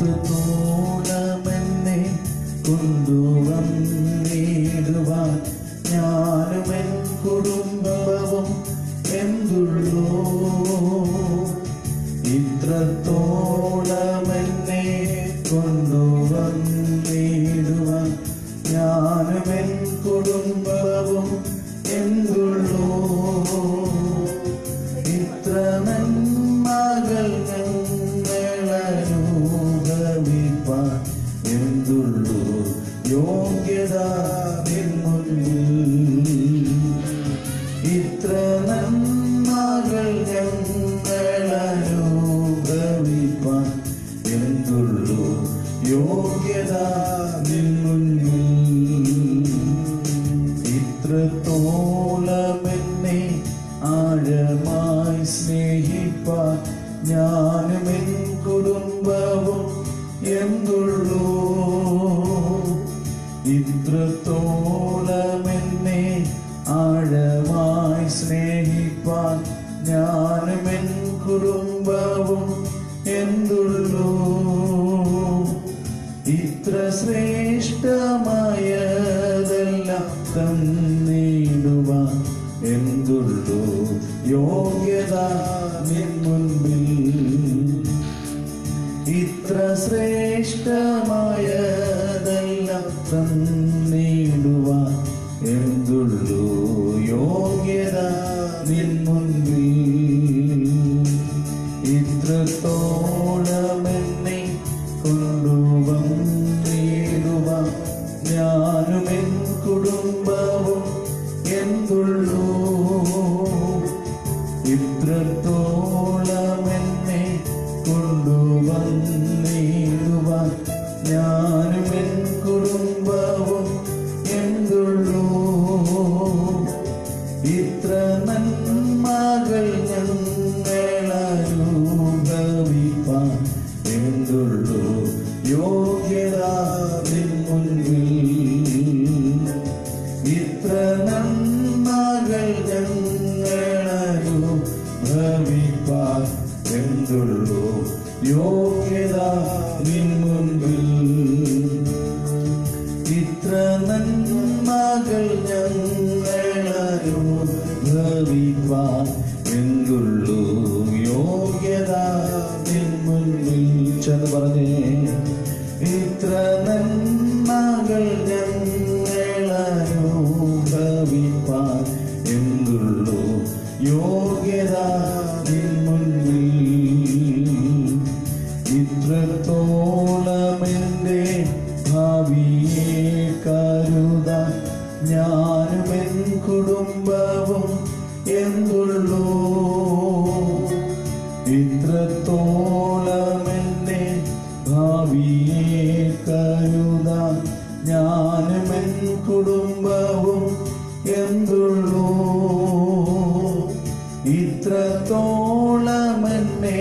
ഇത്രത്തോളമെന്നെ കൊണ്ടുവന്നിടുവാൻ ഞാനും എൻ കുടുംബവും എന്തുള്ളൂ ഇത്രത്തോളമെന്നെ കൊണ്ടുവന്നിടുവാൻ ഞാനും എൻ കുടുംബവും എന്തുള്ളൂ ഇത്ര നന്മകൾ ഞങ്ങളനുഭവിപ്പാൻ എന്തുള്ളൂ യോഗ്യത നിൻ മുന്നിൽ ഇത്ര നന്മകൾ ഞങ്ങളനുഭവിപ്പാൻ എന്തുള്ളൂ യോഗ്യത നിൻ മുന്നിൽ ഇത്രത്തോളമെന്നെ ആഴമായി സ്നേഹിപ്പാൻ ഞാനും എൻ കുടുംബവും എന്തുള്ളൂ ഇത്രത്തോളമെന്നെ ആഴമായി സ്നേഹിപ്പാൻ ഞാനും എൻ കുടുംബവും എന്തുള്ളൂ ഇത്ര ശ്രേഷ്ഠമായതെല്ലാം തന്നിടുവാൻ എന്തുള്ളൂ യോഗ്യത നിൻ മുൻപിൽ ഇത്ര ശ്രേഷ്ഠമായതെല്ലാം തന്നിടുവാൻ എന്തുള്ളൂ യോഗ്യത നിൻ മുൻപിൽ ഇത്രത്തോളമെന്നെ കൊണ്ടുവന്നിടുവാൻ ഞാനും എൻ കുടുംബവും എന്തുള്ളൂ ഇത്രത്തോളമെന്നെ കൊണ്ടുവന്നിടുവാൻ ഞാനും എൻ കുടുംബവും എന്തുള്ളൂ ഇത്ര നന്മകൾ ഞങ്ങളനുഭവിപ്പാൻ എന്തുള്ളൂ യോഗ്യത നിൻ മുൻപിൽ ഇത്ര നന്മകൾ ഞങ്ങളനുഭവിപ്പാൻ എന്തുള്ളൂ യോഗ്യത നിൻ മുൻപിൽ ഇത്ര നന്മകൾ ഞങ്ങളനുഭവിപ്പാൻ എന്തുള്ളൂ യോഗ്യത നിൻ മുൻപിൽ ചെന്ന് പറഞ്ഞേ ഇത്ര നന്മകൾ ഞങ്ങളനുഭവിപ്പാൻ എന്തുള്ളൂ യോഗ്യത നിൻ മുൻപിൽ ഇത്രത്തോളമെന്റെ ഭാവിയെ കരുതാൻ ഞാനും എൻ കുടുംബവും എന്തുള്ളൂ ഇത്രത്തോളമെന്റെ ഭാവിയെ കരുതാൻ ഞാനും എൻ കുടുംബവും എന്തുള്ളൂ ഇത്രത്തോളമെന്നെ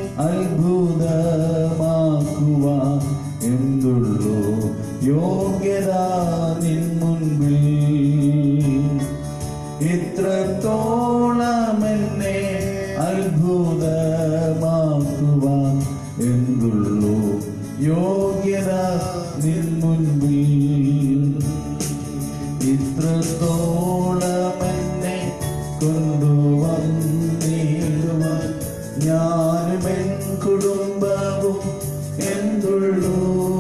അത്ഭുതമാക്കുവാൻ എന്തുള്ളൂ യോഗ്യത നിൻ മുൻപിൽ ഇത്രത്തോളമെന്നെ അത്ഭുതമാക്കുവാൻ എന്തുള്ളൂ യോഗ്യത നിൻ മുൻപിൽ ഇത്രത്തോളമെന്നെ കൊണ്ടുവന്നിടുവാൻ ഞാനും എൻ കുടുംബവും എന്തുള്ളൂ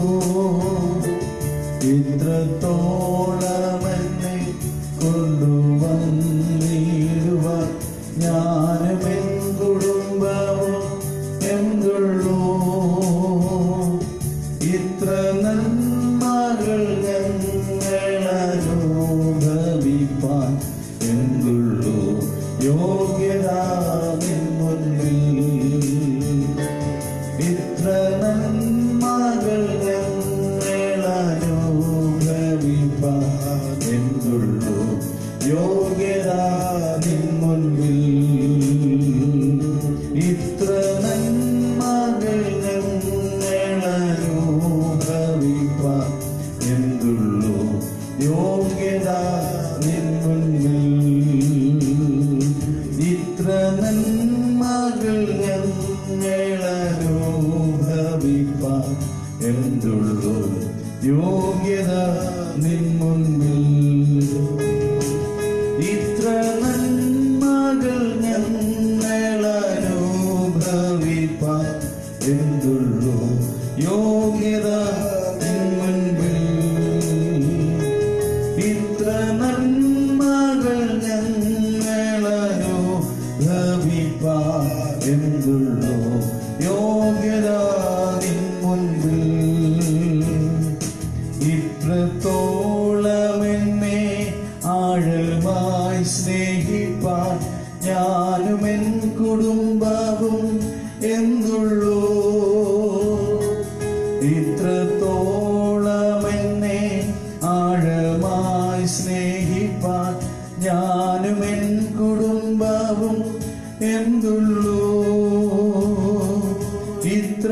ഇത്രത്തോളമെന്നെ കൊണ്ടുവന്നിടുവാൻ ഞാനും എൻ കുടുംബവും എന്തുള്ളൂ ഇത്ര നന്മകൾ ഞങ്ങളനുഭവിപ്പാൻ എന്തുള്ളൂ യോഗ്യത നിൻ മുൻപിൽ ഇത്ര നന്മകൾ ഞങ്ങളനുഭവിപ്പാൻ എന്തുള്ളൂ യോഗ്യത നിൻ മുൻപിൽ ഇത്ര നന്മകൾ ഞങ്ങളനുഭവിപ്പാൻ എന്തുള്ളൂ യോഗ്യത നിൻ മുൻപിൽ ഇത്ര നന്മകൾ ഞങ്ങളനുഭവിപ്പാൻ ഇത്ര നന്മകൾ ഞങ്ങൾ അനുഭവിപ്പാൻ എന്തുള്ളൂ യോഗ്യത നിൻ മുൻപിൽ ഇത്ര നന്മകൾ ഞങ്ങൾ അനുഭവിപ്പാൻ എന്തുള്ളൂ യോഗ്യത നിൻ മുൻപിൽ ഇത്രത്തോളം എന്നെ ആഴമായി സ്നേഹിപ്പാൻ ഞാനും എൻ കുടുംബവും എന്തുള്ളൂ ഇത്രത്തോളം എന്നെ ആഴമായി സ്നേഹിപ്പാൻ ഞാനും എൻ കുടുംബവും എന്തുള്ളൂ ഇത്ര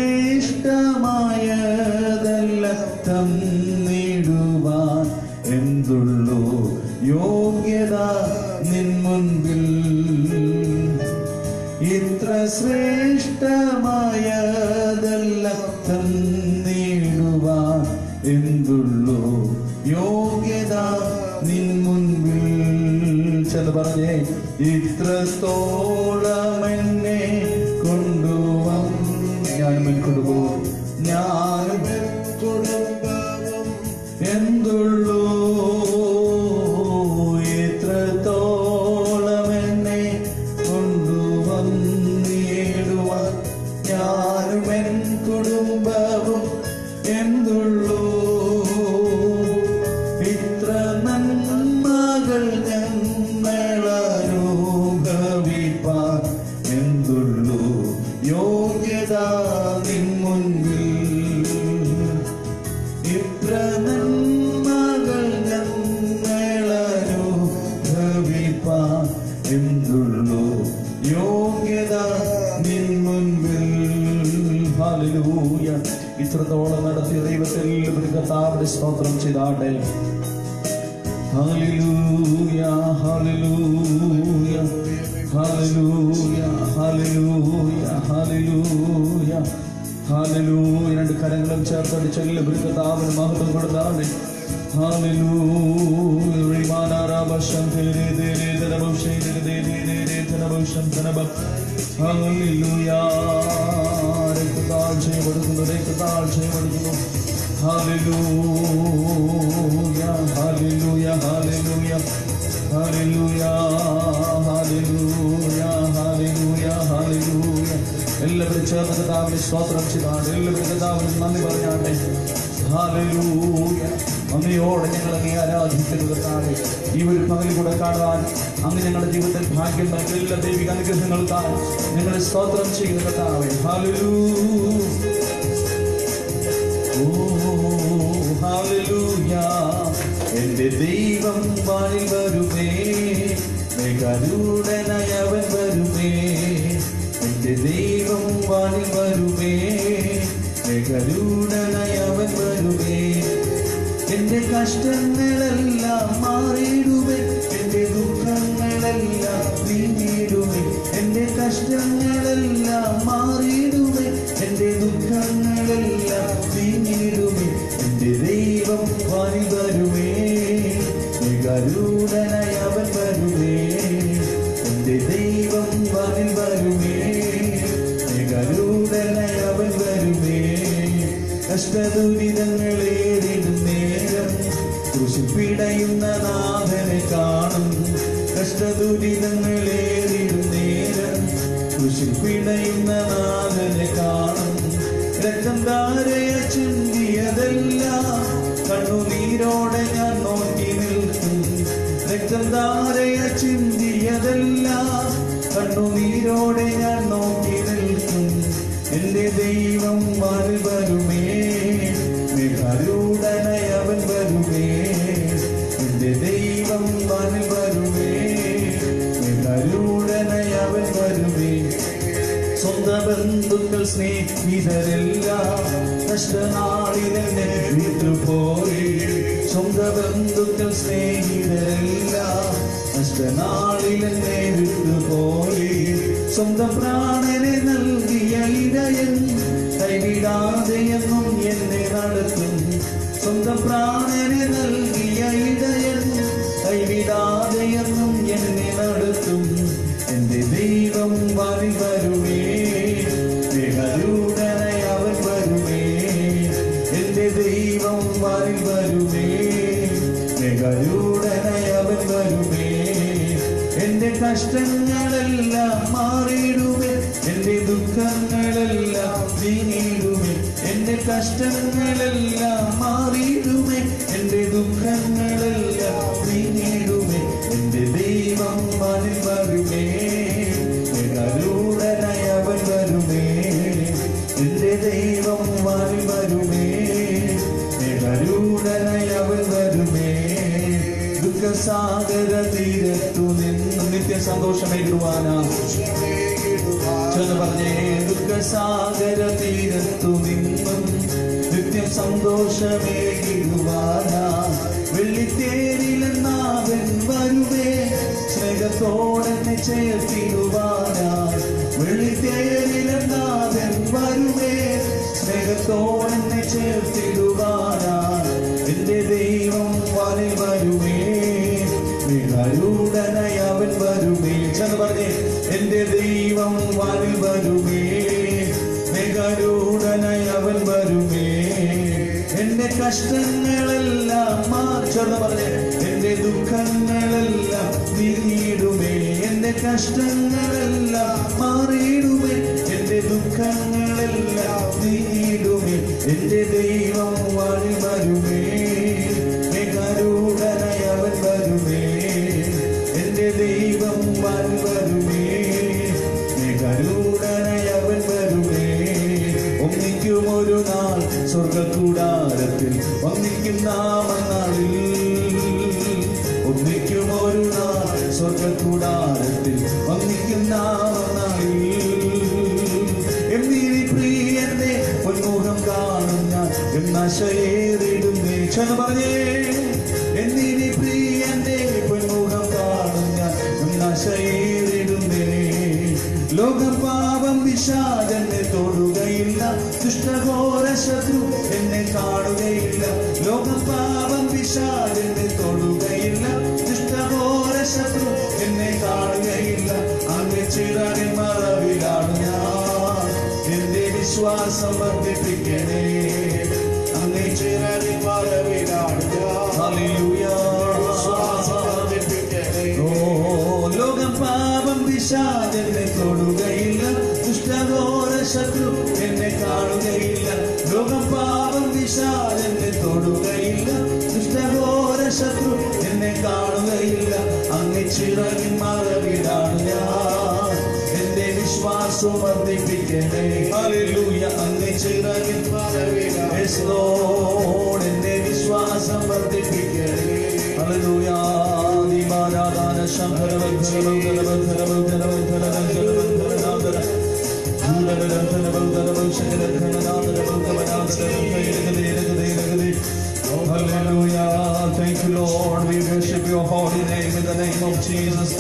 ശ്രേഷ്ഠമായതല്ല തന്നിടുവാൻ എന്തുള്ളൂ യോഗ്യത നിൻ മുൻപിൽ ഇത്ര ശ്രേഷ്ഠമായതല്ല തന്നിടുവാൻ എന്തുള്ളൂ യോഗ്യത നിൻ മുൻപിൽ ചെന്ന് പറഞ്ഞേ ഇത്രത്തോളം എന്നെ കൊണ്ടുവന്ന് ഞാനും എൻ കുടുംബവും ഞാനും എൻ കുടുംബവും എന്തുള്ളൂ ഇത്രത്തോളം എന്നെ കൊണ്ടുവന്നിടുവാൻ ഞാനും എൻ കുടുംബവും എന്തുള്ളൂ ഇത്ര നന്മകൾ ഞങ്ങൾ അനുഭവിപ്പാൻ എന്തുള്ളൂ യോഗ്യത നിൻ മുൻപിൽ ഇത്ര നന്മകൾ ഞങ്ങൾ അനുഭവിപ്പാൻ എന്തുള്ളൂ യോഗ്യത നിൻ മുൻപിൽ ഹാലലൂയ ഇത്രത്തോളം നടത്തിയ ദൈവത്തിൽ കർത്താവിന്റെ സ്തോത്രം ചെയ്താട്ടെ ഹാലലൂയ ഹാലലൂയ ഹാലലൂയ ഹാലലൂയ ഹാലലൂയ ഹാലലൂയ രണ്ട് കരങ്ങളും ചേർത്തടിച്ച് എല്ലാവരും കർത്താവിന് മഹത്വം കൊടുത്താണ് ഹാലലൂയ റിമാനാരാഭഷം തേരേ തേരേ തനഭം ശൈരേ തേരേ തേരേ തനഭം തനഭം ഹാലലൂയ രക്തതാഴ്ച കൊടുക്കുന്നു രക്തതാഴ്ച കൊടുക്കുന്നു Hallelujah, hallelujah, hallelujah, hallelujah, hallelujah, hallelujah, hallelujah. എല്ലാവരും ചേർന്ന് കഥാവിന് സ്തോത്രം ചെയ്താണ് എല്ലാവരും കഥാവിന് നന്ദി പറഞ്ഞാട്ടെ ഹാലലൂയ നന്ദിയോടെ ഞങ്ങൾ അങ്ങേ ആരാധിക്കുന്നു കർത്താവേ ഈ ഒരു പകൽ കൂടെ കാണുവാൻ അങ്ങ് ഞങ്ങളുടെ ജീവിതത്തിൽ ഭാഗ്യം നൽകി എല്ലാ ദൈവിക അനുഗ്രഹങ്ങൾക്കായി ഞങ്ങളെ സ്തോത്രം ചെയ്യുന്ന കർത്താവേ ഹാലലൂ ഓ, ഹല്ലേലൂയ. എന്റെ ദൈവം വാനിൽ വരുമേ മേഘാരൂഢനായി അവൻ വരുമേ എന്റെ ദൈവം വാനിൽ വരുമേ മേഘാരൂഢനായി അവൻ വരുമേ എന്റെ കഷ്ടങ്ങളെല്ലാം മാറിയിടുമേ എന്റെ ദുഃഖങ്ങളെല്ലാം നീങ്ങിയിടുമേ എന്റെ കഷ്ടങ്ങളെല്ലാം മാറിയിടുമേ എന്റെ ദുഃഖങ്ങളെല്ലാം നീങ്ങിയിടുമേ എന്റെ ദൈവം വാരി വരുമേ ഗരുഡനായി അവൻ വരുമേ എന്റെ ദൈവം വാരി വരുമേ ഗരുഡനായി അവൻ വരുമേ കഷ്ടദുരിതങ്ങളേറിടും നേരം കൃഷി പിടയുന്ന നാഥനെ കാണും കഷ്ടദുരിതങ്ങളേറിടും നേരം കൃഷി പിടയുന്ന നാഥനെ കാണും രക്തം ധാരയ ചിന്തിയതെല്ലാം കണ്ണുനീരോടെ ഞാൻ നോക്കി നിൽക്കും രക്തം ധാരയ ചിന്തിയതെല്ലാം കണ്ണുനീരോടെ ഞാൻ നോക്കി നിൽക്കും എന്റെ ദൈവം മാറി വരുമേ മേഘാരൂഢനായി അവൻ വരുമേ എന്റെ ദൈവം മാറി വരുമേ മേഘാരൂഢനായി അവൻ വരുമേ സ്വന്തം ബന്ധുക്കൾ സ്നേഹിതരെല്ലാം കഷ്ടനാളിലെന്നെ വിട്ടുപോയി സ്വന്തം ബന്ധുക്കൾ സ്നേഹിതരെല്ലാം കഷ്ടനാളിലെന്നെ വിട്ടുപോയി സ്വന്തം പ്രാണനെ നൽകിയ ഇടയൻ കൈവിടാതെ എന്നും എന്നെ നടത്തും സ്വന്തം പ്രാണനെ നൽകിയ ഇടയൻ കൈവിടാതെയെന്നും എന്നെ നടത്തും എന്റെ ദൈവം വഴി വരുമേ മേഘരൂഢനായി അവൻ വരുമേ എന്റെ ദൈവം വഴി വരുമേ മേഘരൂഢനായി അവൻ വരുമേ എന്റെ കഷ്ടങ്ങളെല്ലാം മാറിയിടുമേ എന്റെ ദുഃഖങ്ങളെല്ലാം നീങ്ങിയിടുമേ എന്റെ കഷ്ടങ്ങളെല്ലാം മാറിയിടുമേ എന്റെ ദുഃഖങ്ങളെല്ലാം നീങ്ങിയിടുമേ എന്റെ ദൈവം മനിൽ വരുമേ മേഘരൂഢനായി അവൻ വരുമേ എന്റെ ദൈവം മനിൽ വരുമേ മേഘരൂഢനായി അവൻ വരുമേ ദുഃഖസാഗര തീരത്തു നിന്നും നിത്യ സന്തോഷമേകിടുവാനാ ചെന്ന് പറഞ്ഞേ ദുഃഖസാഗര തീരത്തു നിന്നും നിത്യം സന്തോഷമേകിടുവാനാ വെള്ളിത്തേരിലെന്നാവൻ വരുവേ സ്നേഹത്തോടെ ചേർത്തിടുവാനാ വെള്ളിത്തേരിലെന്നാവൻ വരുവേ സ്നേഹത്തോടെ ചേർത്തിടുവാനാ എന്റെ ദൈവം വരെ വരുമേ വിഹരൂഢനായി അവൻ വരുമേ ചെന്ന് പറഞ്ഞേ എന്റെ ദൈവം വാനിൽ വരുമേ മെഗരൂഢനായി അവൻ വരുമേ എന്റെ കഷ്ടങ്ങളെല്ലാം മാർച്ചെന്ന് പറഞ്ഞേ എന്റെ ദുഃഖങ്ങളെല്ലാം നീങ്ങിയിടുമേ എന്റെ കഷ്ടങ്ങളെല്ലാം മാറിയിടുമേ എന്റെ ദുഃഖങ്ങളെല്ലാം നീങ്ങിയിടുമേ എന്റെ ദൈവം വഴി വരുമേ മെഗരൂഢനായി അവൻ വരുമേ എന്റെ ദൈവം വഴി വരുമേ മെഗരൂഢനായി അവൻ വരുമേ ഒന്നിക്കും ഒരു നാൾ സ്വർഗക്കൂടാരത്തിൽ ഒന്നിക്കും നാമനാളിൽ ഒന്നിക്കും ഒരു നാൾ സ്വർഗക്കൂടാരത്തിൽ ഒന്നിക്കും നാമനാളിൽ എന്നീ പ്രിയന്റെ പൊന്മുഖം കാണും ഞാൻ എന്നാശയേറിടുന്നേ ചെന്ന് പറഞ്ഞേ എന്നീ പ്രിയന്റെ പൊന്മുഖം കാണും ഞാൻ എന്നാശയേറിടുന്നേ ലോകം പാപം വിഷാദനെ തൊടുകയില്ല ദുഷ്ടഘോര ശത്രു എന്നെ കാണുകയില്ല ലോകം പാപം വിഷാദനെ തൊടുകയില്ല ദുഷ്ടഘോര ശത്രു എന്നെ കാണുകയില്ല അങ്ങ് ചിറകിൻ മറവിലാണ് ഞാൻ എന്റെ വിശ്വാസം വർദ്ധിപ്പിക്കണേ അങ്ങ് ചിറകിൻ മറവിലാണ് ഞാൻ വിശ്വാസം വർദ്ധിപ്പിക്കണേ ഓ ലോകം പാപം വിഷാദനെ തൊടുകയില്ല ദുഷ്ടഘോര ശത്രു എന്നെ കാണുകയില്ല ലോകം പാപം വിഷാദനെ തൊടുകയില്ല ദുഷ്ടഘോര ശത്രു എന്നെ കാണുകയില്ല അങ്ങ് ചിറകിൻ മറവിടാണ് ഞാൻ എന്റെ വിശ്വാസം വർദ്ധിപ്പിക്കണേ ഹല്ലേലൂയ അങ്ങ് ചിറകിൻ മറവിടാണ് Yes, Lord, എന്റെ വിശ്വാസം വർദ്ധിപ്പിക്കണേ ഹല്ലേലൂയ ദീപാരാധന ശംഭര വന്ധന വന്ധന വന്ധന വന്ധന വന്ധന വന്ധന വന്ധന നാദന ധൂരന വന്ധന വന്ധന വംശന വന്ധന നാദന വന്ധന നാദന വന്ധന Hallelujah. Thank you, Lord. We worship your holy name in the name of Jesus.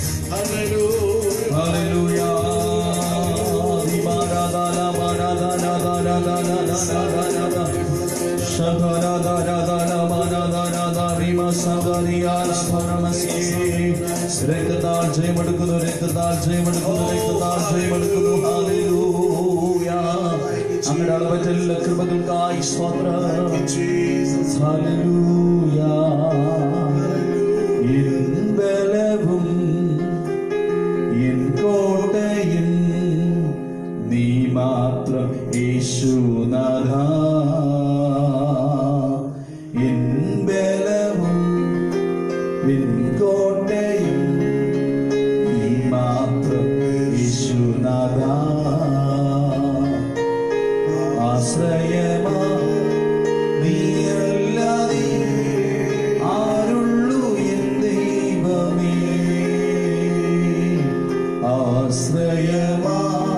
Hallelujah. Dibaradana, baradana, baradana, baradana. Shabaradana, baradana, rima sangariya, paramasi. രക്തത്താൽ ജയമെടുക്കുന്നു രക്തത്താൽ ജയമെടുക്കുന്നു രക്തത്താൽ ജയമെടുക്കുന്നു ഹാലൂയ അങ്ങയുടെ അളവറ്റല്ല കൃപകൾക്കായി സ്തോത്രം ഹാലൂയ എൻ ബലവും എൻ കോട്ടയും നീ മാത്രം യേശുനാഥ എൻ ബലവും എൻ കോട്ടയും നീ മാത്രം യേശുനാഥ ആശ്രയമാ നീയല്ലാതെ ആരുള്ളൂ എൻ ദൈവമേ ആശ്രയമാ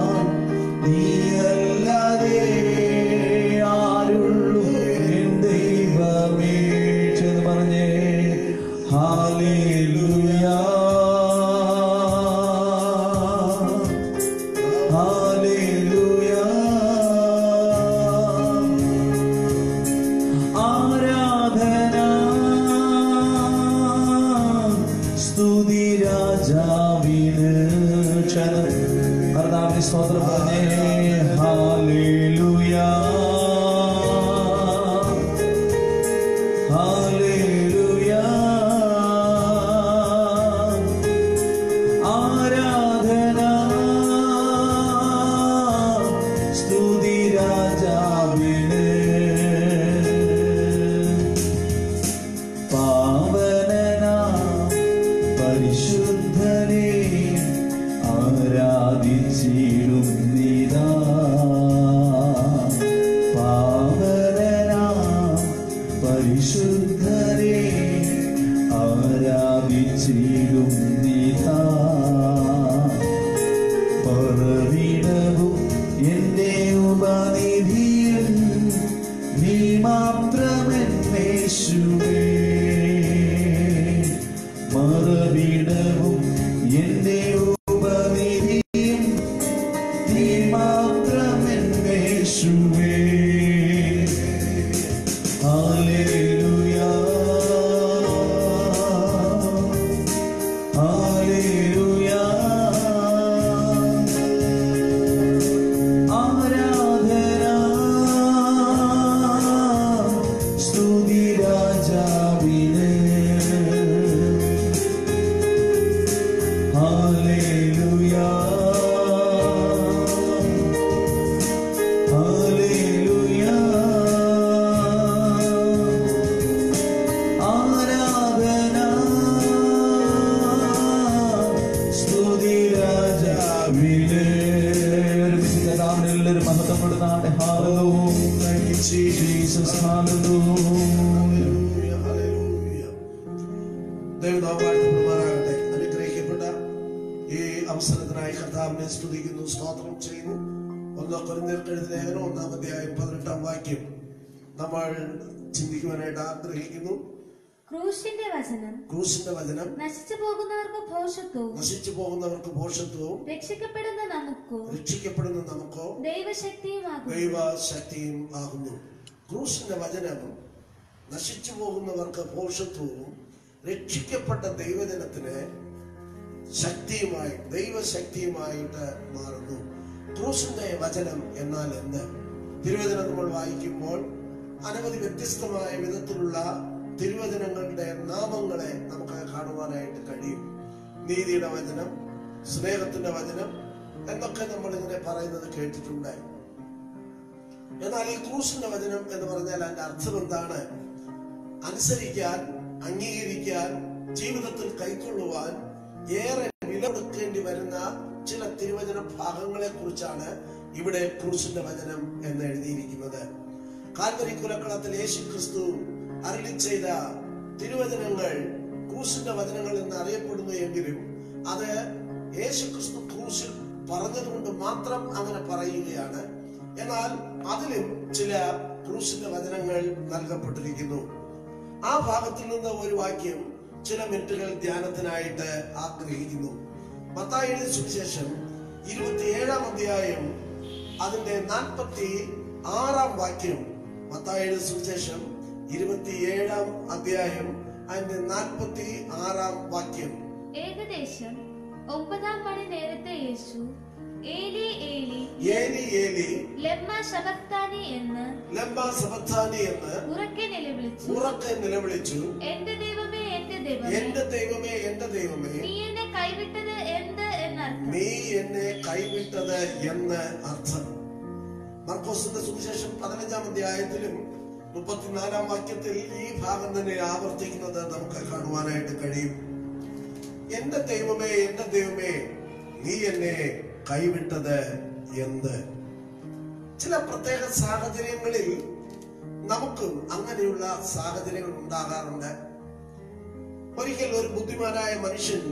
നീയല്ലാതെ ആരുള്ളൂ എൻ ദൈവമേ ചെന്ന് പറഞ്ഞേ ഹാലേലുയാ ഹാലേലുയാ ആരാധന സ്തുതി രാജാവിന് ചരം കർത്താവിന് സ്തോത്രം പറഞ്ഞേ ഹാലേലുയാ ഹാലേലുയാ ആരാധന സ്തുതി രാജാവിന് പാവനന പരിശുദ്ധനെ ആരാധിച്ചിടും നിതാ പാവനന പരിശുദ്ധനെ ആരാധിച്ചിടും നിതാ പറവിടവും എന്റെ ഉപനിധിയും നീ മാത്രമെന്നേശുവേ മറവിടവും എന്റെ ഉപനിധിയും നീ മാത്രമെന്നേശുവേ ഹല്ലേലൂയാ ഹല്ലേലൂയാ ആരാധന സ്തുതി രാജാവിന് ഹല്ലേലൂയാ ഹല്ലേലൂയാ ആരാധന സ്തുതി രാജാവിന് ഒരുമിച്ച് കഥാവിന് എല്ലാവരും മഹത്വപ്പെടുന്നാണ് ഹാലലൂയ ജീസസ് ഹാലലൂയ ദൈവനാമാഴ്ത്തപ്പെടുമാറാകട്ടെ അനുഗ്രഹിക്കപ്പെട്ട ഈ അവസരത്തിനായി കർത്താവിനെ സ്തുതിക്കുന്നു സ്തോത്രം ചെയ്യുന്നു ഒന്ന് കൊരിന്തിയർക്കെഴുതിയ ലേഖനം ഒന്നാം അധ്യായം പതിനെട്ടാം വാക്യം നമ്മൾ ചിന്തിക്കുവാനായിട്ട് ആഗ്രഹിക്കുന്നു ക്രൂശിന്റെ വചനം ക്രൂശിന്റെ വചനം നശിച്ചു പോകുന്നവർക്ക് ഭോഷത്വവും നശിച്ചു പോകുന്നവർക്ക് പോഷത്വവും രക്ഷിക്കപ്പെടുന്ന നമുക്കോ രക്ഷിക്കപ്പെടുന്ന നമുക്കോ ദൈവശക്തിയുമാകും ദൈവശക്തിയും ആകുന്നു ക്രൂശിന്റെ വചനം നശിച്ചു പോകുന്നവർക്ക് പോഷത്വവും രക്ഷിക്കപ്പെട്ട ദൈവജനത്തിന് ശക്തിയുമായി ദൈവശക്തിയുമായിട്ട് മാറുന്നു ക്രൂശിന്റെ വചനം എന്നാൽ എന്ത് തിരുവചനം നമ്മൾ വായിക്കുമ്പോൾ അനവധി വ്യത്യസ്തമായ വിധത്തിലുള്ള തിരുവചനങ്ങളുടെ നാമങ്ങളെ നമുക്ക് കാണുവാനായിട്ട് കഴിയും നീതിയുടെ വചനം സ്നേഹത്തിന്റെ വചനം എന്നൊക്കെ നമ്മൾ ഇങ്ങനെ പറയുന്നത് കേട്ടിട്ടുണ്ട് എന്നാൽ ഈ ക്രൂശിന്റെ വചനം എന്ന് പറഞ്ഞാൽ അതിന്റെ അർത്ഥം എന്താണ് അനുസരിക്കാൻ അംഗീകരിക്കാൻ ജീവിതത്തിൽ കൈക്കൊള്ളുവാൻ ഏറെ വില കൊടുക്കേണ്ടി വരുന്ന ചില തിരുവചന ഭാഗങ്ങളെ കുറിച്ചാണ് ഇവിടെ ക്രൂശിന്റെ വചനം എന്ന് എഴുതിയിരിക്കുന്നത് കാൽവരി കുലക്കളത്തിൽ യേശു ക്രിസ്തു അരളി ചെയ്ത തിരുവചനങ്ങൾ ക്രൂശിന്റെ വചനങ്ങൾ എന്ന് അറിയപ്പെടുന്നു എങ്കിലും അത് യേശു ക്രിസ്തു ക്രൂശിൽ പറഞ്ഞതുകൊണ്ട് മാത്രം അങ്ങനെ പറയുകയാണ് എന്നാൽ അതിലും ചില ക്രൂശിന്റെ വചനങ്ങൾ നൽകപ്പെട്ടിരിക്കുന്നു ആ ഭാഗത്തിൽ നിന്ന് ഒരു വാക്യം ചില മിനിറ്റുകൾ ധ്യാനത്തിനായിട്ട് ആഗ്രഹിക്കുന്നു മത്തായിയുടെ സുവിശേഷം ഇരുപത്തിയേഴാം അധ്യായം അതിന്റെ നാൽപ്പത്തി ആറാം വാക്യം മത്തായിയുടെ സുവിശേഷം ഇരുപത്തിയേഴാം അധ്യായം അതിന്റെ നാൽപ്പത്തി ആറാം വാക്യം ഏകദേശം ഒമ്പതാം മണി നേരത്തെ യേശു ഏലി ഏലി ഏലി ഏലി ലമ്മ ശബക്താനി എന്ന് ലംബ സബത്താനി എന്ന് ഉറക്കെ നിലവിളിച്ചു ഉറക്കെ നിലവിളിച്ചു എന്റെ ദൈവമേ എന്റെ ദൈവമേ എന്റെ ദൈവമേ എന്റെ ദൈവമേ നീ എന്നെ കൈവിട്ടത് എന്ത് എന്നർത്ഥം നീ എന്നെ കൈവിട്ടത് എന്ന് അർത്ഥം മർക്കോസിന്റെ സുവിശേഷം പതിനഞ്ചാം അധ്യായത്തിലും മുപ്പത്തിനാലാം വാക്യത്തിൽ ഈ ഭാഗം തന്നെ ആവർത്തിക്കുന്നത് നമുക്ക് കാണുവാനായിട്ട് കഴിയും എന്റെ ദൈവമേ എന്റെ ദൈവമേ നീ എന്നെ കൈവിട്ടത് എന്ത് ചില പ്രത്യേക സാഹചര്യങ്ങളിൽ നമുക്കും അങ്ങനെയുള്ള സാഹചര്യങ്ങൾ ഉണ്ടാകാറുണ്ട് ഒരിക്കൽ ഒരു ബുദ്ധിമാനായ മനുഷ്യൻ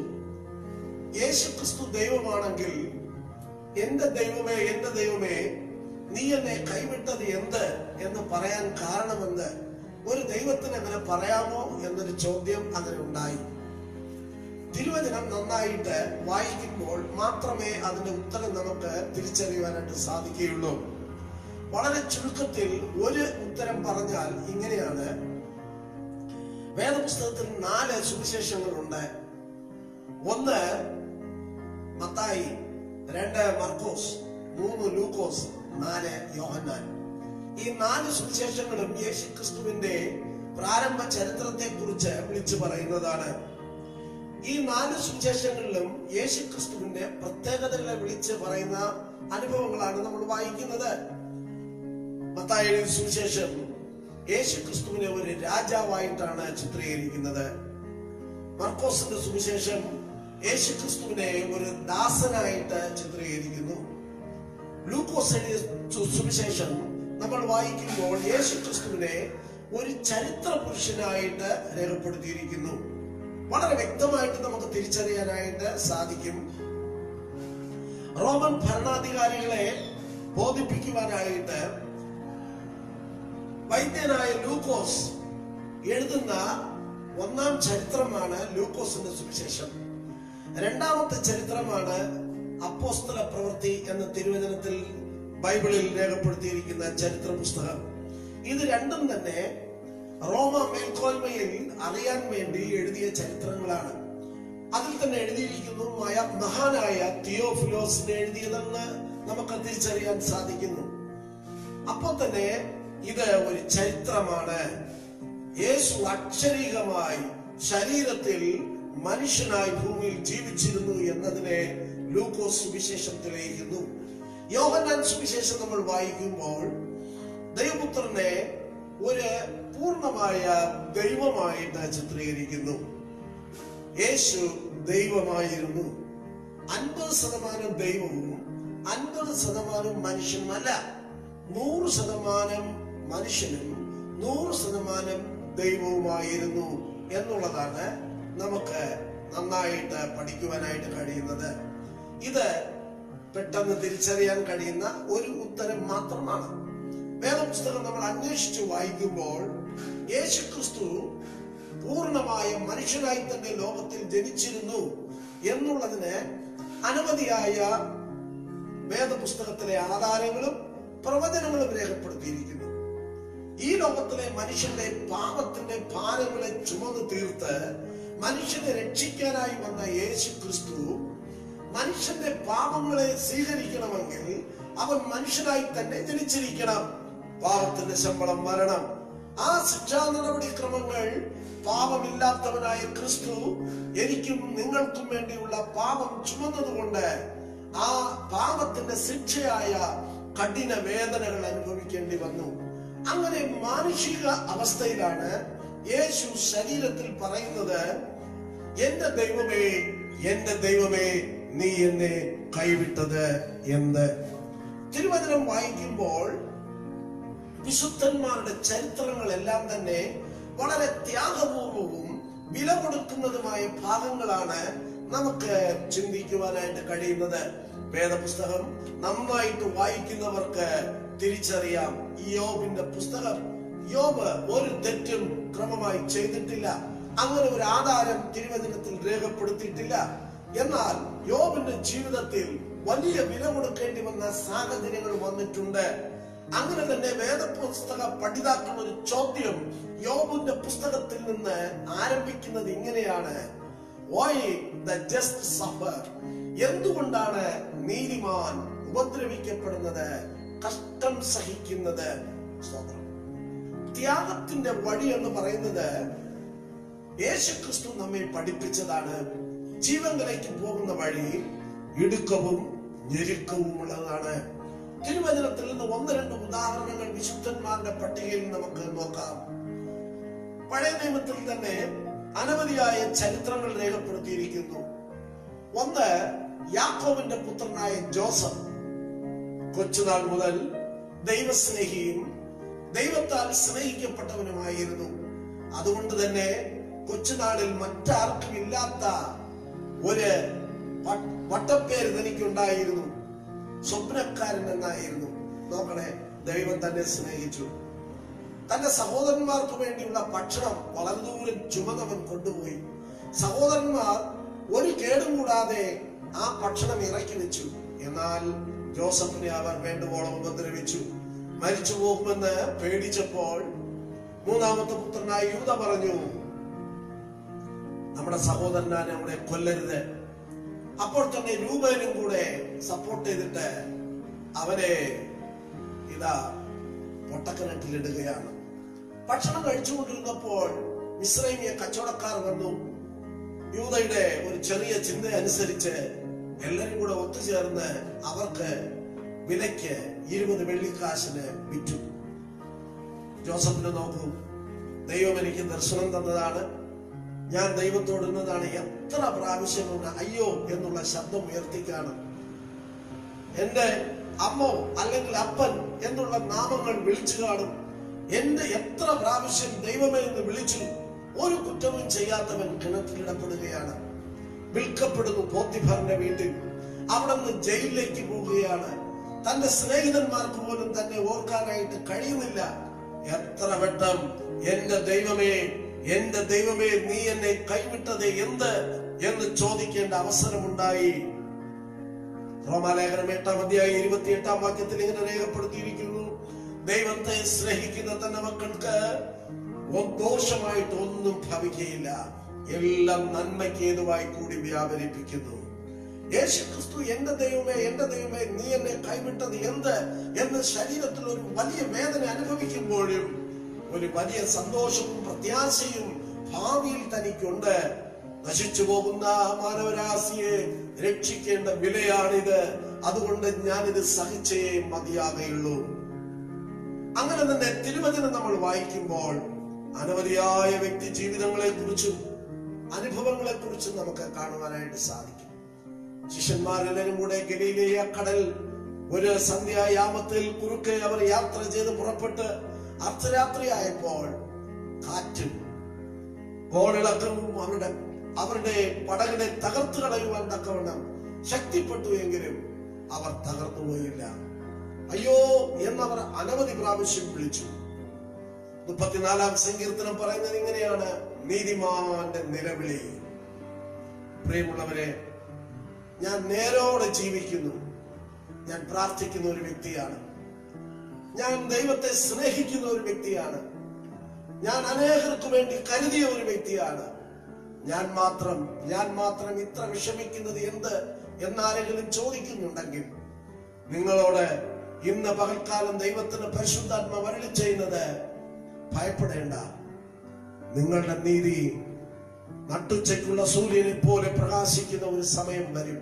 യേശു ക്രിസ്തു ദൈവമാണെങ്കിൽ എന്റെ ദൈവമേ എന്റെ ദൈവമേ നീ എന്നെ കൈവിട്ടത് എന്ത് എന്ന് പറയാൻ കാരണമെന്ത് ഒരു ദൈവത്തിന് അങ്ങനെ പറയാമോ എന്നൊരു ചോദ്യം അങ്ങനെ ഉണ്ടായി തിരുവചനം നന്നായിട്ട് വായിക്കുമ്പോൾ മാത്രമേ അതിന്റെ ഉത്തരം നമുക്ക് തിരിച്ചറിയുവാനായിട്ട് സാധിക്കുകയുള്ളൂ വളരെ ചുരുക്കത്തിൽ ഒരു ഉത്തരം പറഞ്ഞാൽ ഇങ്ങനെയാണ് വേദപുസ്തകത്തിൽ നാല് സുവിശേഷങ്ങളുണ്ട് ഒന്ന് മത്തായി രണ്ട് മർക്കോസ് മൂന്ന് ലൂക്കോസ് നാല് യോഹന്നാൻ ഈ നാല് സുവിശേഷങ്ങളും യേശു ക്രിസ്തുവിന്റെ പ്രാരംഭ ചരിത്രത്തെ കുറിച്ച് വിളിച്ചു പറയുന്നതാണ് ഈ നാല് സുവിശേഷങ്ങളിലും യേശു ക്രിസ്തുവിന്റെ പ്രത്യേകതകളെ വിളിച്ച് പറയുന്ന അനുഭവങ്ങളാണ് നമ്മൾ വായിക്കുന്നത് മത്തായിയുടെ സുവിശേഷം യേശു ക്രിസ്തുവിനെ ഒരു രാജാവായിട്ടാണ് ചിത്രീകരിക്കുന്നത് മർക്കോസിന്റെ സുവിശേഷം യേശു ക്രിസ്തുവിനെ ഒരു ദാസനായിട്ട് ചിത്രീകരിക്കുന്നു ലൂക്കോസ് എഴുതിയ സു- സുവിശേഷം നമ്മൾ വായിക്കുമ്പോൾ യേശു ക്രിസ്തുവിനെ ഒരു ചരിത്ര പുരുഷനായിട്ട് രേഖപ്പെടുത്തിയിരിക്കുന്നു വളരെ വ്യക്തമായിട്ട് നമുക്ക് തിരിച്ചറിയാനായിട്ട് സാധിക്കും റോമൻ ഭരണാധികാരികളെ ബോധിപ്പിക്കുവാനായിട്ട് വൈദ്യനായ ലൂക്കോസ് എഴുതുന്ന ഒന്നാം ചരിത്രമാണ് ലൂക്കോസിന്റെ സുവിശേഷം രണ്ടാമത്തെ ചരിത്രമാണ് അപ്പോസ്തല പ്രവൃത്തി എന്ന തിരുവചനത്തിൽ ബൈബിളിൽ രേഖപ്പെടുത്തിയിരിക്കുന്ന ചരിത്ര പുസ്തകം ഇത് രണ്ടും തന്നെ റോമ മേൽക്കോയ്മയിൽ അറിയാൻ വേണ്ടി എഴുതിയ ചരിത്രങ്ങളാണ് അതിൽ തന്നെ എഴുതിയിരിക്കുന്നു മയ- മഹാനായ തിയോഫിലോസിനെ എഴുതിയതെന്ന് നമുക്ക് തിരിച്ചറിയാൻ സാധിക്കുന്നു അപ്പോൾ തന്നെ ഇത് ഒരു ചരിത്രമാണ് യേശു അക്ഷരീകമായി ശരീരത്തിൽ മനുഷ്യനായി ഭൂമിയിൽ ജീവിച്ചിരുന്നു എന്നതിനെ ലൂക്കോസ് സുവിശേഷം തെളിയിക്കുന്നു യോഹന്നാൻ സുവിശേഷം നമ്മൾ വായിക്കുമ്പോൾ ദൈവപുത്രനെ ഒരു പൂർണ്ണമായ ദൈവമായിട്ട് ചിത്രീകരിക്കുന്നു യേശു ദൈവമായിരുന്നു അൻപത് ശതമാനം ദൈവവും അൻപത് ശതമാനം മനുഷ്യനുമല്ല നൂറ് ശതമാനം മനുഷ്യനും നൂറ് ശതമാനം ദൈവവുമായിരുന്നു എന്നുള്ളതാണ് നമുക്ക് നന്നായിട്ട് പഠിക്കുവാനായിട്ട് കഴിയുന്നത് ഇത് പെട്ടെന്ന് തിരിച്ചറിയാൻ കഴിയുന്ന ഒരു ഉത്തരം മാത്രമാണ് വേദപുസ്തകം നമ്മൾ അന്വേഷിച്ച് വായിക്കുമ്പോൾ യേശു ക്രിസ്തു പൂർണ്ണമായ മനുഷ്യനായി തന്നെ ലോകത്തിൽ ജനിച്ചിരുന്നു എന്നുള്ളതിന് അനവധിയായ വേദപുസ്തകത്തിലെ ആധാരങ്ങളും പ്രവചനങ്ങളും രേഖപ്പെടുത്തിയിരിക്കുന്നു ഈ ലോകത്തിലെ മനുഷ്യന്റെ പാപത്തിന്റെ ഭാരങ്ങളെ ചുമന്നു തീർത്ത് മനുഷ്യനെ രക്ഷിക്കാനായി വന്ന യേശു ക്രിസ്തു മനുഷ്യന്റെ പാപങ്ങളെ സ്വീകരിക്കണമെങ്കിൽ അവൻ മനുഷ്യനായി തന്നെ ജനിച്ചിരിക്കണം പാപത്തിന്റെ ശമ്പളം മരണം ആ ശിക്ഷാ നടപടിക്രമങ്ങൾ പാപമില്ലാത്തവനായ ക്രിസ്തു എനിക്കും നിങ്ങൾക്കും വേണ്ടിയുള്ള പാപം ചുമന്നതുകൊണ്ട് ആ പാപത്തിന്റെ ശിക്ഷയായ കഠിന വേദനകൾ അനുഭവിക്കേണ്ടി വന്നു അങ്ങനെ മാനുഷിക അവസ്ഥയിലാണ് യേശു ശരീരത്തിൽ പറയുന്നത് എന്റെ ദൈവമേ എന്റെ ദൈവമേ നീ എന്നെ കൈവിട്ടത് എന്ത് തിരുവചനം വായിക്കുമ്പോൾ വിശുദ്ധന്മാരുടെ ചരിത്രങ്ങളെല്ലാം തന്നെ വളരെ ത്യാഗപൂർവവും വില കൊടുക്കുന്നതുമായ ഭാഗങ്ങളാണ് നമുക്ക് ചിന്തിക്കുവാനായിട്ട് കഴിയുന്നത് വേദപുസ്തകം നന്നായിട്ട് വായിക്കുന്നവർക്ക് തിരിച്ചറിയാം ഈ യോബിന്റെ പുസ്തകം യോബ് ഒരു തെറ്റും ക്രമമായി ചെയ്തിട്ടില്ല അങ്ങനെ ഒരു ആധാരം തിരുവചനത്തിൽ രേഖപ്പെടുത്തിയിട്ടില്ല എന്നാൽ യോബിന്റെ ജീവിതത്തിൽ വലിയ വില കൊടുക്കേണ്ടി വന്ന സാഹചര്യങ്ങൾ വന്നിട്ടുണ്ട് അങ്ങനെ തന്നെ വേദപുസ്തക പഠിതാക്കൾ ഒരു ചോദ്യം യോബിന്റെ പുസ്തകത്തിൽ നിന്ന് ആരംഭിക്കുന്നത് ഇങ്ങനെയാണ് വൈ ദ ജസ്റ്റ് സഫർ എന്തുകൊണ്ടാണ് നീതിമാൻ ഉപദ്രവിക്കപ്പെടുന്നത് കഷ്ടം സഹിക്കുന്നത് സ്തോത്രം ത്യാഗത്തിന്റെ വഴി എന്ന് പറയുന്നത് യേശുക്രിസ്തു നമ്മെ പഠിപ്പിച്ചതാണ് ജീവങ്കലേക്ക് പോകുന്ന വഴി ഇടുക്കവും ഞെരുക്കവും ഉള്ളതാണ് തിരുവചനത്തിൽ നിന്ന് ഒന്ന് രണ്ട് ഉദാഹരണങ്ങൾ വിശുദ്ധന്മാരുടെ പട്ടികയിൽ നമുക്ക് നോക്കാം പഴയ നിയമത്തിൽ തന്നെ അനവധിയായ ചരിത്രങ്ങൾ രേഖപ്പെടുത്തിയിരിക്കുന്നു ഒന്ന് യാക്കോവിന്റെ പുത്രനായ ജോസഫ് കൊച്ചുനാൾ മുതൽ ദൈവസ്നേഹിയും ദൈവത്താൽ സ്നേഹിക്കപ്പെട്ടവനുമായിരുന്നു അതുകൊണ്ട് തന്നെ കൊച്ചുനാളിൽ മറ്റാർക്കും ഇല്ലാത്ത ഒരു വ- വട്ടപ്പേര് തനിക്കുണ്ടായിരുന്നു സ്വപ്നക്കാരൻ എന്നായിരുന്നു നോക്കണേ ദൈവം തന്നെ സ്നേഹിച്ചു തന്റെ സഹോദരന്മാർക്ക് വേണ്ടിയുള്ള ഭക്ഷണം വളരെ ദൂരം ചുമന്നവൻ കൊണ്ടുപോയി സഹോദരന്മാർ ഒരു കേടും കൂടാതെ ആ ഭക്ഷണം ഇറക്കി വെച്ചു എന്നാൽ ജോസഫിനെ അവർ വേണ്ടുവോളം ഉപദ്രവിച്ചു മരിച്ചു പോകുമെന്ന് പേടിച്ചപ്പോൾ മൂന്നാമത്തെ പുത്രനായ യൂത പറഞ്ഞു നമ്മുടെ സഹോദരനാനെ അവിടെ കൊല്ലരുത് അപ്പോൾ തന്നെ രൂപേനും കൂടെ സപ്പോർട്ട് ചെയ്തിട്ട് അവനെ ഇതാ പൊട്ടക്കിണറ്റിലിടുകയാണ് ഭക്ഷണം കഴിച്ചുകൊണ്ടിരുന്നപ്പോൾ മിശ്രൈമിയ കച്ചവടക്കാർ വന്നു യൂതയുടെ ഒരു ചെറിയ ചിന്ത അനുസരിച്ച് എല്ലാരും കൂടെ ഒത്തുചേർന്ന് അവർക്ക് വിലയ്ക്ക് ഇരുപത് വെള്ളിക്കാശിന് വിറ്റു ജോസഫിനെ നോക്കൂ ദൈവം എനിക്ക് ദർശനം തന്നതാണ് ഞാൻ ദൈവത്തോട് ഇന്നതാണ് എത്ര പ്രാവശ്യം ഒന്ന് അയ്യോ എന്നുള്ള ശബ്ദം ഉയർത്തിക്കാണ് എന്റെ അമ്മോ അല്ലെങ്കിൽ അപ്പൻ എന്നുള്ള നാമങ്ങൾ വിളിച്ചു കാണും എന്റെ എത്ര പ്രാവശ്യം ദൈവമേ എന്ന് വിളിച്ചു ഒരു കുറ്റവും ചെയ്യാത്തവൻ കിണറ്റിലിടപ്പെടുകയാണ് വിൽക്കപ്പെടുന്നു പോത്തിഫറിന്റെ വീട്ടിൽ അവിടെ നിന്ന് ജയിലിലേക്ക് പോവുകയാണ് തന്റെ സ്നേഹിതന്മാർക്ക് പോലും തന്നെ ഓർക്കാനായിട്ട് കഴിയുന്നില്ല എത്ര വട്ടം എന്റെ ദൈവമേ എന്റെ ദൈവമേ നീ എന്നെ കൈവിട്ടത് എന്ത് എന്ന് ചോദിക്കേണ്ട അവസരമുണ്ടായി റോമാലേഖനം എട്ടാം അധ്യായം ഇരുപത്തി എട്ടാം വാക്യത്തിൽ ഇങ്ങനെ രേഖപ്പെടുത്തിയിരിക്കുന്നു ദൈവത്തെ സ്നേഹിക്കുന്ന തന്റെ മക്കൾക്ക് ഒ- ദോഷമായിട്ട് ഒന്നും ഭവിക്കയില്ല എല്ലാം നന്മയ്ക്ക് ഏതുവായി കൂടി വ്യാപരിപ്പിക്കുന്നു യേശു ക്രിസ്തു എന്റെ ദൈവമേ എന്റെ ദൈവമേ നീ എന്നെ കൈവിട്ടത് എന്ത് എന്ന് ശരീരത്തിൽ ഒരു വലിയ വേദന അനുഭവിക്കുമ്പോഴും ഒരു വലിയ സന്തോഷവും പ്രത്യാശയും ഭാവിയിൽ തനിക്കുണ്ട് നശിച്ചു പോകുന്ന മാനവരാശിയെ രക്ഷിക്കേണ്ട വിലയാണിത് അതുകൊണ്ട് ഞാനിത് സഹിച്ചേ മതിയാകെയുള്ളൂ അങ്ങനെ തന്നെ തിരുവചനം നമ്മൾ വായിക്കുമ്പോൾ അനവധിയായ വ്യക്തി ജീവിതങ്ങളെ കുറിച്ചും അനുഭവങ്ങളെ കുറിച്ചും നമുക്ക് കാണുവാനായിട്ട് സാധിക്കും ശിഷ്യന്മാരെല്ലാരും കൂടെ ഗലീലയ കടൽ ഒരു സന്ധ്യായാമത്തിൽ കുറുക്കെ അവർ യാത്ര ചെയ്ത് പുറപ്പെട്ട് അർദ്ധരാത്രിയായപ്പോൾ കാറ്റും കോളിളക്കവും അവരുടെ അവരുടെ പടകിനെ തകർത്തു കളയുവാൻ തക്കവണ്ണം ശക്തിപ്പെട്ടു എങ്കിലും അവർ തകർന്നു പോയില്ല അയ്യോ എന്നവർ അനവധി പ്രാവശ്യം വിളിച്ചു മുപ്പത്തിനാലാം സങ്കീർത്തനം പറയുന്നത് ഇങ്ങനെയാണ് നീതിമാന്റെ നിലവിളി പ്രിയമുള്ളവരെ ഞാൻ നേരോടെ ജീവിക്കുന്നു ഞാൻ പ്രാർത്ഥിക്കുന്ന ഒരു വ്യക്തിയാണ് ഞാൻ ദൈവത്തെ സ്നേഹിക്കുന്ന ഒരു വ്യക്തിയാണ് ഞാൻ അനേകർക്ക് വേണ്ടി കരുതിയ ഒരു വ്യക്തിയാണ് ഞാൻ മാത്രം ഞാൻ മാത്രം ഇത്ര വിഷമിക്കുന്നത് എന്ത് എന്നാരെങ്കിലും ചോദിക്കുന്നുണ്ടെങ്കിൽ നിങ്ങളോട് ഇന്ന് പകൽക്കാലം ദൈവത്തിന് പരിശുദ്ധാത്മ വരളി ചെയ്യുന്നത് ഭയപ്പെടേണ്ട നിങ്ങളുടെ നീതി നട്ടുച്ചയ്ക്കുള്ള സൂര്യനെ പോലെ പ്രകാശിക്കുന്ന ഒരു സമയം വരും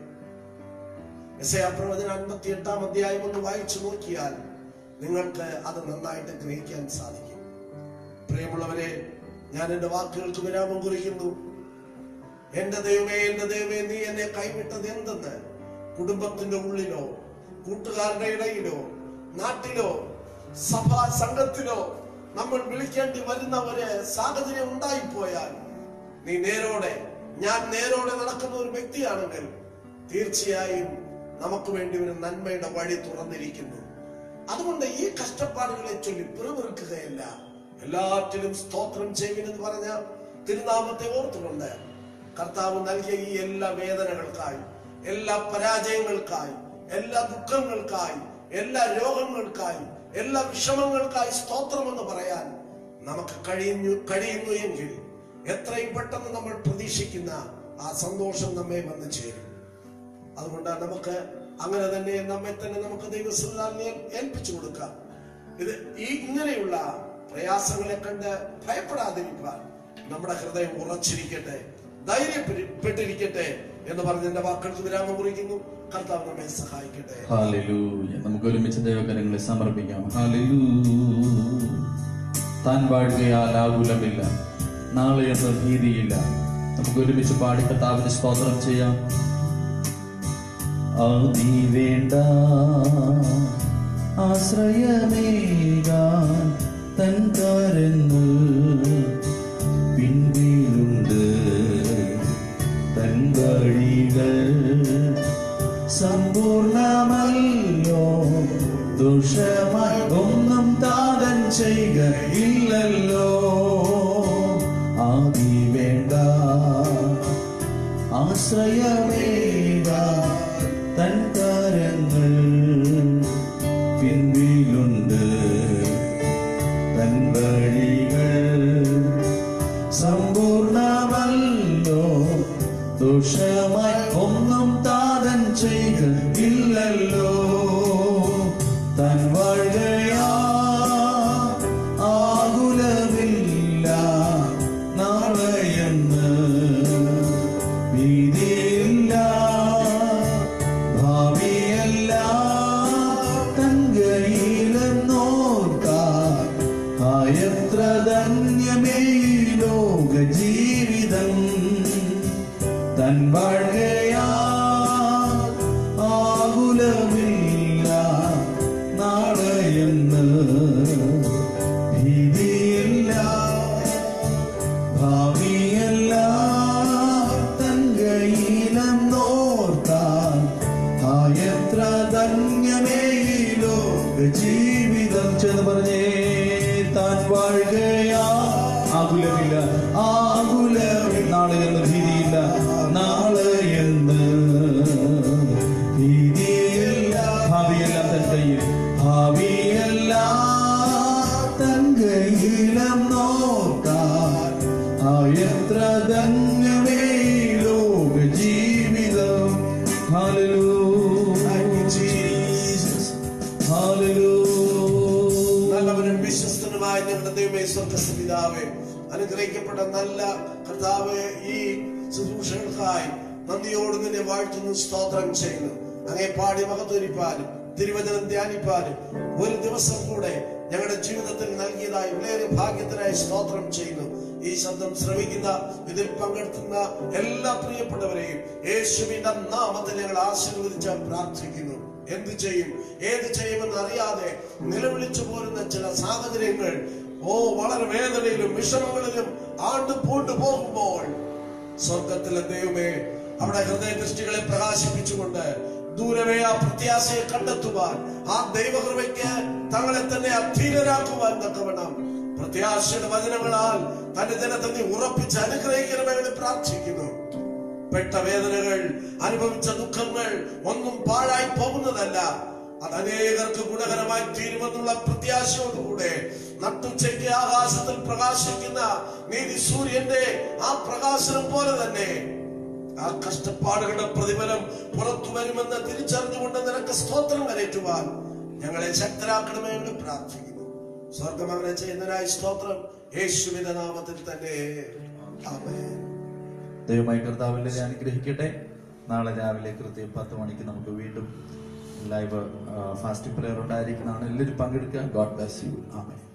പ്രവചന അൻപത്തി എട്ടാം അധ്യായം ഒന്ന് വായിച്ചു നോക്കിയാൽ നിങ്ങൾക്ക് അത് നന്നായിട്ട് ഗ്രഹിക്കാൻ സാധിക്കും പ്രിയമുള്ളവരെ ഞാൻ എന്റെ വാക്കുകൾക്ക് വിരാമം കുറിക്കുന്നു എന്റെ ദൈവമേ എന്റെ ദൈവമേ നീ എന്നെ കൈവിട്ടത് എന്തെന്ന് കുടുംബത്തിന്റെ ഉള്ളിലോ കൂട്ടുകാരുടെ ഇടയിലോ നാട്ടിലോ സഭാ സംഘത്തിലോ നമ്മൾ വിളിക്കേണ്ടി വരുന്ന ഒരു സാഹചര്യം ഉണ്ടായിപ്പോയാൽ നീ നേരോടെ ഞാൻ നേരോടെ നടക്കുന്ന ഒരു വ്യക്തിയാണെങ്കിൽ തീർച്ചയായും നമുക്ക് വേണ്ടി ഒരു നന്മയുടെ വഴി തുറന്നിരിക്കുന്നു അതുകൊണ്ട് ഈ കഷ്ടപ്പാടുകളെ ചൊല്ലി പിറുപിറുക്കുകയല്ല എല്ലാറ്റിലും സ്തോത്രം ചെയ്യുമെന്ന് പറഞ്ഞ തിരുനാമത്തെ ഓർത്തുകൊണ്ട് കർത്താവ് നൽകിയ ഈ എല്ലാ വേദനകൾക്കായി എല്ലാ പരാജയങ്ങൾക്കായി എല്ലാ ദുഃഖങ്ങൾക്കായി എല്ലാ രോഗങ്ങൾക്കായി എല്ലാ വിഷമങ്ങൾക്കായി സ്തോത്രം എന്ന് പറയാൻ നമുക്ക് കഴിയുന്നു കഴിയുന്നു എങ്കിൽ എത്രയും പെട്ടെന്ന് നമ്മൾ പ്രതീക്ഷിക്കുന്ന ആ സന്തോഷം നമ്മെ വന്നു ചേരും അതുകൊണ്ട് നമുക്ക് അങ്ങനെ തന്നെ നമ്മെ തന്നെ നമുക്ക് ദൈവസ്ഥാനെ ഏൽപ്പിച്ചു കൊടുക്കാം ഇത് ഈ ഇങ്ങനെയുള്ള പ്രയാസങ്ങളെ കണ്ട് ഭയപ്പെടാതിരിക്കാൻ നമ്മുടെ ഹൃദയം ഉറച്ചിരിക്കട്ടെ ധൈര്യപ്പെട്ടിരിക്കട്ടെ എന്ന് പറഞ്ഞ് എന്റെ വാക്കൾക്ക് വിരാമം കുറിക്കുന്നു കർത്താവ് നമ്മെ സഹായിക്കട്ടെ ഹാലലൂയ നമുക്ക് ഒരുമിച്ച് ദൈവകരങ്ങളെ സമർപ്പിക്കാം ഹാലലൂ താൻ വാഴുകയാൽ ആകുലമില്ല നാളെ എന്ന ഭീതിയില്ല നമുക്ക് ഒരുമിച്ച് പാടി കർത്താവിന് സ്തോത്രം ചെയ്യാം ആദി വേണ്ട ആശ്രയമേകാൻ തൻ കരങ്ങൾ പിൻവീലുണ്ട് തൻ വഴികൾ സമ്പൂർണമല്ലോ ദുഷമായി ഒന്നും താതൻ ചെയ്യുകയില്ലല്ലോ ആദി വേണ്ട ആശ്രയമേക തൻ കരങ്ങൾ പിൻവിലുണ്ട് തൻ വഴികൾ സ്വന്തമായി ഒന്നും താതൻ ചെയ്തില്ലല്ലോ തൻ വഴുകയാ ആകുലമില്ല നാളെയെന്ന് ഭീതിയില്ല ഭാവിയല്ല തൻ കയ്യിലെന്നോർക്കാൻ ആയത്ര ധന്യമേ ഈ ലോക ജീവിതം തൻ വാഴ്കയാ ആകുലമില്ല നാളെയെന്ന് ഭീതിയില്ല ഭാവിയല്ല തൻ കയ്യിലെന്നോർത്താൻ ആയത്ര ധന്യമേ ഈ ലോക ജീവിതം ചെന്ന് പറഞ്ഞേ താൻ വാഴുകയാ ആകുലമില്ല ആകുലമില്ല നാളെ എന്ന് ഭീതിയില്ല നാളെ എന്ന് ഭീതിയില്ല ഭാവിയെല്ലാം തൻ കയ്യിൽ ഭാവിയെല്ലാം തൻ കയ്യിലും നോക്കാൻ ആയത്ര ധന്യമേ ഈ ലോക ജീവിതം Thank you, Jesus. നല്ലവനും വിശ്വസ്തനുമായ ഞങ്ങളുടെ ദൈവമേ സ്വർഗസ്ഥിതാവേ അനുഗ്രഹിക്കപ്പെട്ട നല്ല കർത്താവ് ഈ ശുശ്രൂഷകൾക്കായി നന്ദിയോട് നിന്നെ വാഴ്ത്തുന്നു സ്തോത്രം ചെയ്യുന്നു അങ്ങേ പാടി മഹത്വരിപ്പാനും തിരുവചനം ധ്യാനിപ്പാനും ഒരു ദിവസം കൂടെ ഞങ്ങളുടെ ജീവിതത്തിൽ നൽകിയതായി വളരെ ഭാഗ്യത്തിനായി സ്തോത്രം ചെയ്യുന്നു ഈ ശബ്ദം ശ്രവിക്കുന്ന ഇതിൽ പങ്കെടുക്കുന്ന എല്ലാ പ്രിയപ്പെട്ടവരെയും യേശുവിന്റെ നാമത്തിൽ ഞങ്ങൾ ആശീർവദിച്ച് പ്രാർത്ഥിക്കുന്നു എന്ത് ചെയ്യും ഏത് ചെയ്യുമെന്ന് അറിയാതെ നിലവിളിച്ചു പോരുന്ന ചില സാഹചര്യങ്ങൾ ഓ വളരെ വേദനയിലും വിഷമങ്ങളിലും ആണ്ട് പൂണ്ടു പോകുമ്പോൾ സ്വർഗത്തിലെ ദൈവമേ അവിടെ ഹൃദയ ദൃഷ്ടികളെ പ്രകാശിപ്പിച്ചുകൊണ്ട് ദൂരമേ ആ പ്രത്യാശയെ കണ്ടെത്തുവാൻ ആ ദൈവകൃപയ്ക്ക് തങ്ങളെ തന്നെ അധീനരാക്കുവാൻ തക്കവണ്ണം പ്രത്യാശയുടെ വചനങ്ങളാൽ തന്റെ ജനത്തെ നീ ഉറപ്പിച്ച് അനുഗ്രഹിക്കണമെന്ന് പ്രാർത്ഥിക്കുന്നു പെട്ട വേദനകൾ അനുഭവിച്ച ദുഃഖങ്ങൾ ഒന്നും പാഴായി പോകുന്നതല്ല അത് അനേകർക്ക് ഗുണകരമായി തീരുമെന്നുള്ള പ്രത്യാശയോടുകൂടെ നട്ടുച്ചയ്ക്ക് ആകാശത്തിൽ പ്രകാശിക്കുന്ന നീതി സൂര്യന്റെ ആ പ്രകാശനം പോലെ തന്നെ ആ കഷ്ടപ്പാടുകളുടെ പ്രതിഫലം പുറത്തു വരുമെന്ന് തിരിച്ചറിഞ്ഞുകൊണ്ട് നിനക്ക് സ്തോത്രം കരറ്റുവാൻ ഞങ്ങളെ ശക്തരാക്കണമേ എന്ന് പ്രാർത്ഥിക്കുന്നു സ്വർഗം അങ്ങനെ ചെയ്യുന്നതിനായി സ്തോത്രം യേശുവിന്റെ നാമത്തിൽ തന്നെ ആമേൻ ദൈവമായി കർത്താവിനെ അനുഗ്രഹിക്കട്ടെ നാളെ രാവിലെ കൃത്യം പത്ത് മണിക്ക് നമുക്ക് വീണ്ടും ലൈവ് ഫാസ്റ്റിംഗ് പ്രെയർ ഉണ്ടായിരിക്കുന്നതാണ് എല്ലാവരും പങ്കെടുക്കുക ഗോഡ് ബ്ലസ് യു ആമേ